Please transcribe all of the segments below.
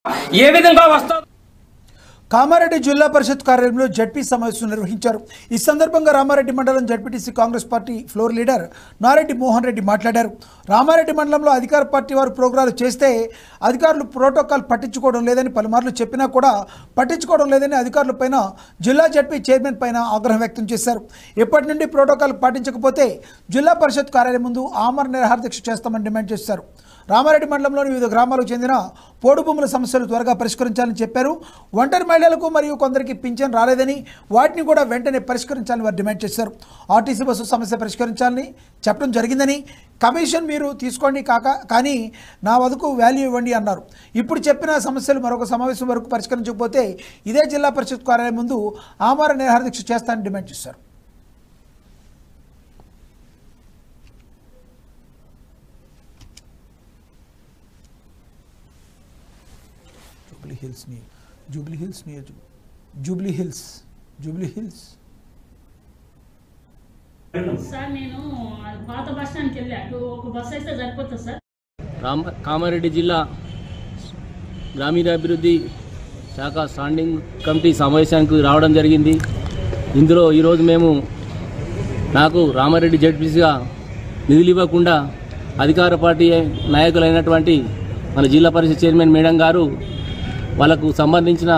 ఏ విధంగా వస్తుంది కామారెడ్డి జిల్లా పరిషత్ కార్యాలయంలో జడ్పీ సమావేశం నిర్వహించారు ఈ సందర్భంగా రామారెడ్డి మండలం ZPTC Congress party floor leader Nareddy Mohan Reddy మాట్లాడారు రామారెడ్డి మండలంలో అధికార పార్టీ వారు ప్రోగ్రాలు చేస్తే అధికారులు ప్రోటోకాల్ పట్టించుకోవడం లేదని పలుమార్లు చెప్పినా కూడా పట్టించుకోవడం లేదని అధికారులపైన జిల్లా జడ్పీ చైర్మన్ పైన ఆగ్రహం వ్యక్తం చేశారు ఇప్పటి నుండి ప్రోటోకాల్ పాటించకపోతే జిల్లా పరిషత్ కార్యాలయం ముందు ఆమరణ నిరాహార దీక్ష చేస్తామని డిమాండ్ చేశారు రామారెడ్డి మండలంలోని వివిధ గ్రామాలకు చెందిన పోడు భూముల సమస్యలు త్వరగా పరిష్కరించాలని చెప్పారు ఒంటరి మహిళలకు మరియు కొందరికి పింఛన్ రాలేదని వాటిని కూడా వెంటనే పరిష్కరించాలని వారు డిమాండ్ చేశారు ఆర్టీసీ బస్సు సమస్య పరిష్కరించాలని చెప్పడం జరిగిందని కమిషన్ మీరు తీసుకోండి కాక కానీ నా వరకు వాల్యూ ఇవ్వండి అన్నారు ఇప్పుడు చెప్పిన సమస్యలు మరొక సమావేశం వరకు పరిష్కరించకపోతే ఇదే జిల్లా పరిషత్ కార్యాలయం ముందు ఆమరణ నిరాహార దీక్ష చేస్తానని డిమాండ్ చేశారు Jubilee Hills near Jubilee Hills near Jubilee Hills Jubilee Hills sir నేను పాత బస్ స్టాండ్కి వెళ్ళా అటు ఒక బస్ అయితే సరిపోతుంది సార్ రామ కామారెడ్డి జిల్లా గ్రామీణాభివృద్ధి శాఖ స్టాండింగ్ కమిటీ సమావేశానికి రావడం జరిగింది ఇందులో ఈరోజు మేము నాకు రామారెడ్డి జడ్పీసీగా నిధులు ఇవ్వకుండా అధికార పార్టీ నాయకులైనటువంటి మన జిల్లా పరిషత్ చైర్మన్ మేడం గారు వాళ్ళకు సంబంధించిన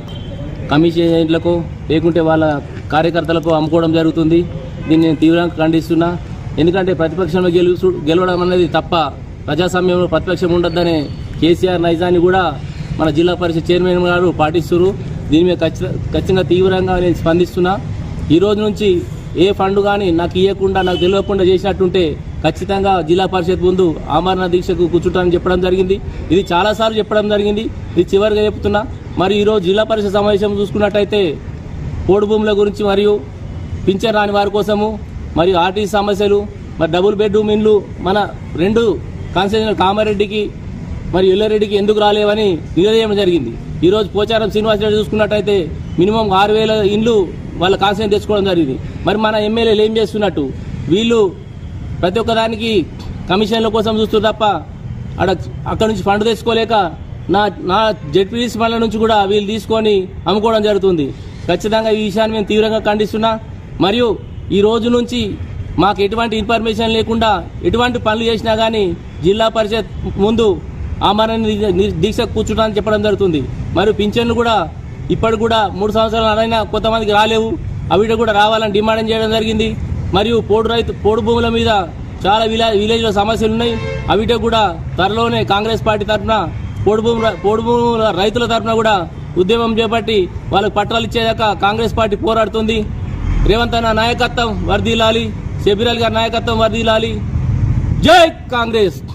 కమిషన్లకు లేకుంటే వాళ్ళ కార్యకర్తలకు అమ్ముకోవడం జరుగుతుంది దీన్ని నేను తీవ్రంగా ఖండిస్తున్నా ఎందుకంటే ప్రతిపక్షంలో గెలుసు గెలవడం అనేది తప్ప ప్రజాస్వామ్యంలో ప్రతిపక్షం ఉండొద్దనే కేసీఆర్ నైజాన్ని కూడా మన జిల్లా పరిషత్ చైర్మన్ గారు పాటిస్తున్నారు దీని మీద ఖచ్చిత- ఖచ్చితంగా తీవ్రంగా నేను స్పందిస్తున్నా ఈ రోజు నుంచి ఏ ఫండ్ కానీ నాకు ఇవ్వకుండా నాకు తెలియకుండా చేసినట్టుంటే ఖచ్చితంగా జిల్లా పరిషత్ ముందు ఆమరణ దీక్షకు కూర్చుంటానని చెప్పడం జరిగింది ఇది చాలాసార్లు చెప్పడం జరిగింది ఇది చివరిగా చెప్తున్నా మరి ఈరోజు జిల్లా పరిషత్ సమావేశం చూసుకున్నట్టయితే పోడు భూముల గురించి మరియు పింఛన్ రాని వారి కోసము మరియు ఆర్టీసీ సమస్యలు మరి డబుల్ బెడ్రూమ్ ఇండ్లు మన రెండు కాన్స్టిట్యూషన్ కామారెడ్డికి మరి ఎల్లారెడ్డికి ఎందుకు రాలేవని నివేదన జరిగింది ఈ రోజు పోచారం శ్రీనివాసరెడ్డి చూసుకున్నట్టయితే మినిమం ఆరు వేల ఇండ్లు వాళ్ళ కాన్స్టిట్యూషన్ తెచ్చుకోవడం జరిగింది మరి మన ఎమ్మెల్యేలు ఏం చేస్తున్నట్టు వీళ్ళు ప్రతి ఒక్కదానికి కమిషన్ల కోసం చూస్తారు తప్ప అక్కడ అక్కడ నుంచి ఫండ్ తెచ్చుకోలేక నా నా జెడ్పీసీ ఫండ్ల నుంచి కూడా వీళ్ళు తీసుకొని అమ్ముకోవడం జరుగుతుంది ఖచ్చితంగా ఈ విషయాన్ని మేము తీవ్రంగా ఖండిస్తున్నా మరియు ఈ రోజు నుంచి మాకు ఎటువంటి ఇన్ఫర్మేషన్ లేకుండా ఎటువంటి పనులు చేసినా కానీ జిల్లా పరిషత్ ముందు ఆమరణ ని- ని- దీక్ష కూర్చుంటానని చెప్పడం జరుగుతుంది మరియు పింఛన్లు కూడా ఇప్పటి కూడా మూడు సంవత్సరాలు అడైనా కొంతమందికి రాలేవు అవిట కూడా రావాలని డిమాండ్ చేయడం జరిగింది మరియు పోడు రైతు పోడు భూముల మీద చాలా విలా విలేజ్లో సమస్యలు ఉన్నాయి అవిట కూడా త్వరలోనే కాంగ్రెస్ పార్టీ తరఫున పోడు భూముల పోడు భూముల రైతుల తరఫున కూడా ఉద్యమం చేపట్టి వాళ్ళకి పట్టాలు ఇచ్చేదాకా కాంగ్రెస్ పార్టీ పోరాడుతుంది రేవంత్ అన్న నాయకత్వం వర్దిలాలి షబీర్ అలీ గారి నాయకత్వం వర్దిలాలి జై కాంగ్రెస్